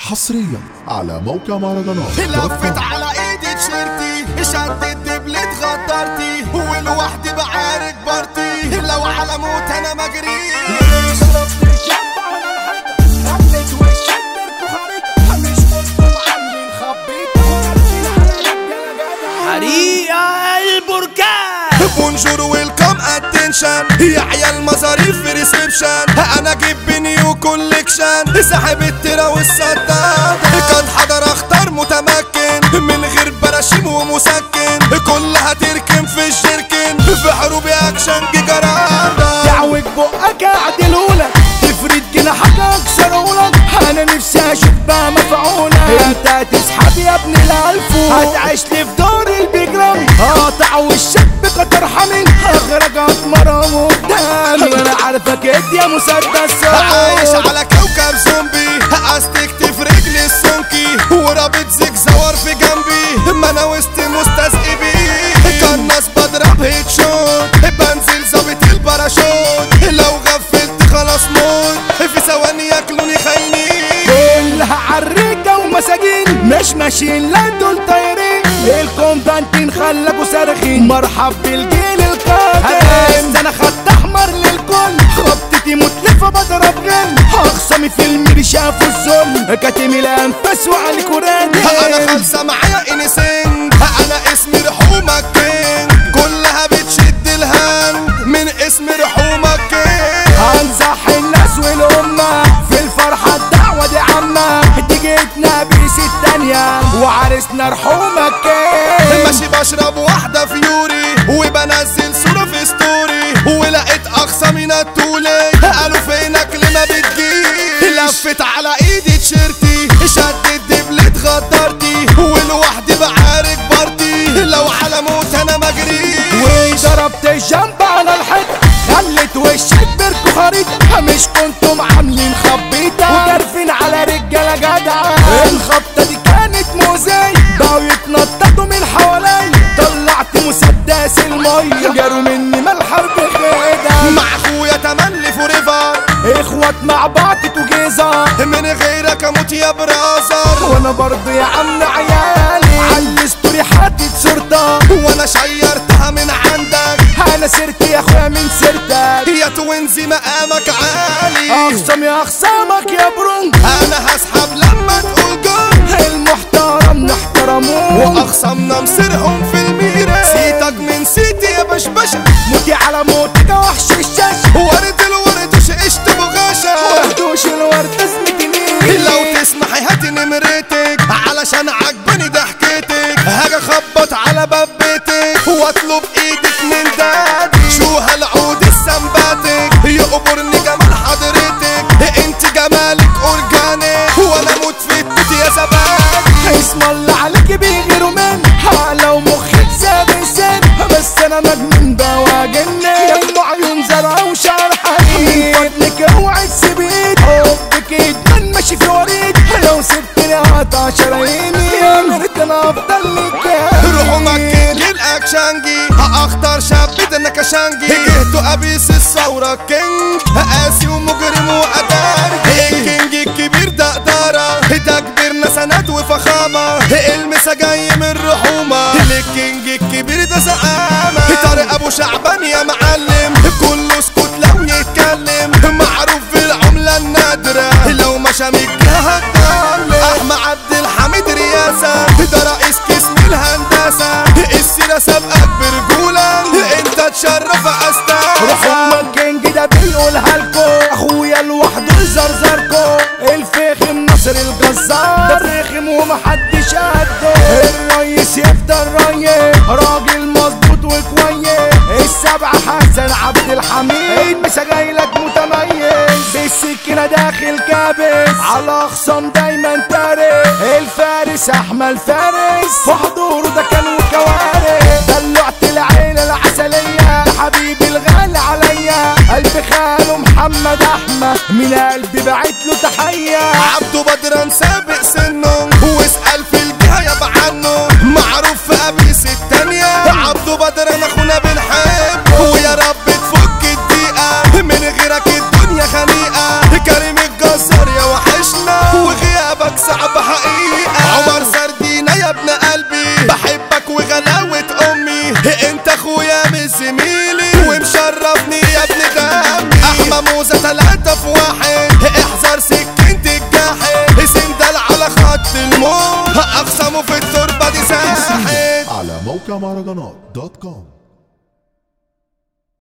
حصريا على موقع مهرجانات لفت على ايدي تيشيرتي شدت دبلت غدرتي ولوحدي بعارك بارتي لو على موت انا مجريش حريقة البركان بونجور ويلكم اتنشن يا عيال مصاريف في ريسبشن انا جيب نيو كوليكشن ساحب التيرا والسداد كان حضر اختار متمكن من غير براشيم ومسكن كلها تركن في الجركن في حروب اكشن جيجارادا دعوك بقك اعدلهولك تفرد جناحك اكسرهولك انا نفسي اشوف بقى مفعولة انت هتسحب يا ابن الالف هتعيش لي في دور البيجرام قاطع وشك بقطر حمل اخرج مرة قدامي انا عارفك انت يا مسدس عايش على كوكب زومبي استكتي في رجلي السمكي ورابط زيك زوار في جنبي ما انا وسط مستذئبي كناس بضرب هيت شوت بنزل ظابط الباراشوت لو غفلت خلاص موت في ثواني ياكلوني خاينين كلها عريكة ومساجين مش ماشيين لا دول طايرين الكومبانتين خلقوا صارخين مرحب بالجيل القادم انا خط احمر للكل خبطتي متلفة بضرب غل اخصمي في الميري شافوا الظلم كاتم الانفاس وعليك ورادي انا خالصة معايا انسين انا اسمي رحومك كينج كلها بتشد الهان من اسم رحومك كينج هنزح الناس والأمة في الفرحة الدعوة دي عامة دي جيتنا بيس التانية وعرسنا رحومك إيه. ماشي بشرب واحدة فيوري وبنزل صورة في ستوري ولقيت أقصى من التولي قالوا فينك لما بتجي لفت على ايدي تيشيرتي شدت دبلت غدرتي ولوحدي بعارك بارتي لو على موت انا مجري وضربت الجنب على الحيط خلت وشك بركو خريطة مش كنتم عاملين خبيطة وجارفين على رجالة جدعة الخبطة دي كانت مؤذية بقوا يتنططوا من حواليا طلعت مسدس المية جاروا مني ما الحرب خيدة مع اخويا تملي فوريفر اخوات مع بعض توجيزة من غيرك اموت يا برازر وانا برضه يا عم عيالي على الستوري حاطط صورتك وانا شيرتها من عندك انا سرت يا اخويا من سيرتك يا توينزي مقامك عالي اخصم يا اخصامك يا برونج انا هسحب لما تقول جون المحترم نحترموه واخصمنا مصيرهم في الميرة سيتك من سيتي يا بشبشة موتي على موتك وحش الشاشة ورد الورد وشقشت بغاشة وردوش الورد ازمتني لو تسمحي هاتي نمرتك علشان عجباني ضحكتك هاجي اخبط على باب بيتك واطلب ايدك من دادي شو هالعود السنباتك يقبرني جمال حضرتك انت جمالك اورجانيك وانا اموت في التوت يا زبادي اسم الله عليك بيغيروا من لو مخك ساب السن بس انا مجنون بواجن يم عيون زرع وشعر حديد من فضلك اوعي تسيبيد حبك ادمان ماشي في وريد لو سبتني هقطع شراييني يا مريت انا افضل لك روحوا مكين للاكشنجي هاختار شاب بدنا كشنجي جهته ابيس الثورة كينج قاسي ومجرم واداري الكينج الكبير ده ادارة ده كبرنا سند وفخامة المسا جاي من رحومة الكينج الكبير ده زعامة طارق ابو شعبان يا معلم كله اسكت لو يتكلم معروف في العملة النادرة لو مشى مجها هتضلم احمد عبد الحميد رياسة ده رئيس قسم الهندسة السيرة سابقك برجولة انت تشرف استاذ رحمة الكينج ده بيقولها لكو اخويا لوحده زرزركو الفخم نصر الجزار ده فخم ومحدش قده الريس يفضل ريس راجل مظبوط وكويس السبعة حسن عبد الحميد مش جايلك متميز بالسكينة داخل كابس على اخصام دايما تارك الفارس احمد فارس في حضوره ده كان وكوارث دلعت العيلة العسلية ده حبيبي الغالي عليا قلب خاله محمد احمد من قلبي بعت له تحية عبده بدران سابق سنه واسأل في الجهة يابا عنه معروف في ابيس التانية عبده بدران اخونا بنحبه ويا رب تفك الدقيقة من غيرك الدنيا خنيقة كريم الجزار يا وحشنا وغيابك صعب دمي انت اخويا مش زميلي ومشرفني يا ابن دمي احمى موزة تلاتة في واحد احذر سكينة الجاحد سندل على خط الموت اقسمه في التربة دي ساحد على موقع مهرجانات دوت كوم